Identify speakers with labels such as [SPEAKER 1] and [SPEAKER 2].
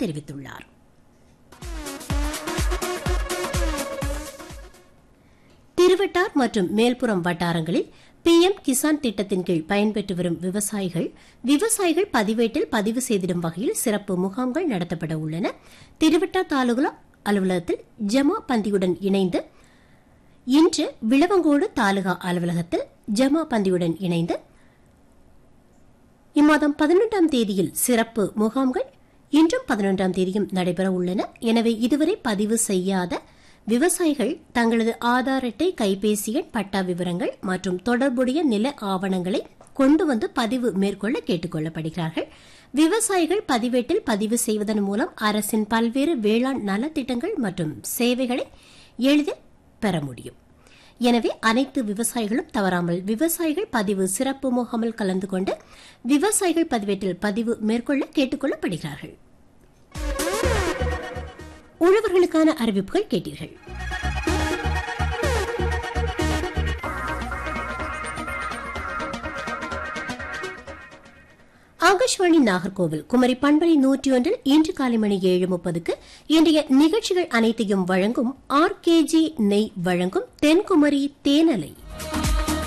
[SPEAKER 1] தெரிவித்துள்ளார் திருவட்டார் மற்றும் மேல்புறம் வட்டாரங்களில் பிஎம் கிசான் திட்டத்தின் கீழ் பயன்பெற்று வரும் விவசாயிகள் விவசாயிகள் பதிவேட்டில் பதிவு செய்திடும் வகையில் சிறப்பு முகாம்கள் நடத்தப்பட உள்ளன திருவட்டார் தாலுகா அலுவலகத்தில் ஜமா பந்தியுடன் இணைந்து இன்று விளவங்கோடு தாலுகா அலுவலகத்தில் ஜமா பந்தியுடன் இணைந்து இம்மாதம் பதினொன்றாம் தேதியில் சிறப்பு முகாம்கள் இன்றும் பதினொன்றாம் தேதியும் நடைபெற உள்ளன எனவே இதுவரை பதிவு செய்யாத விவசாயிகள் தங்களது ஆதார் அட்டை கைபேசி எண் பட்டா விவரங்கள் மற்றும் தொடர்புடைய நில ஆவணங்களை கொண்டு வந்து பதிவு மேற்கொள்ள கேட்டுக் கொள்ளப்படுகிறார்கள் விவசாயிகள் பதிவேட்டில் பதிவு செய்வதன் மூலம் அரசின் பல்வேறு வேளாண் நலத்திட்டங்கள் மற்றும் சேவைகளை எளிதில் பெற முடியும் எனவே அனைத்து விவசாயிகளும் தவறாமல் விவசாயிகள் பதிவு சிறப்பு முகாமில் கலந்து கொண்டு விவசாயிகள் பதிவேட்டில் பதிவு மேற்கொள்ள கேட்டுக் கொள்ளப்படுகிறார்கள் உழவர்களுக்கான அறிவிப்புகள் கேட்டீர்கள் ஆகாஷ்வாணி நாகர்கோவில் குமரி பண்பலை நூற்றி ஒன்றில் இன்று காலை மணி ஏழு முப்பதுக்கு இன்றைய நிகழ்ச்சிகள் அனைத்தையும் வழங்கும் ஆர் கே ஜி நெய் வழங்கும் தென்குமரி தேனலை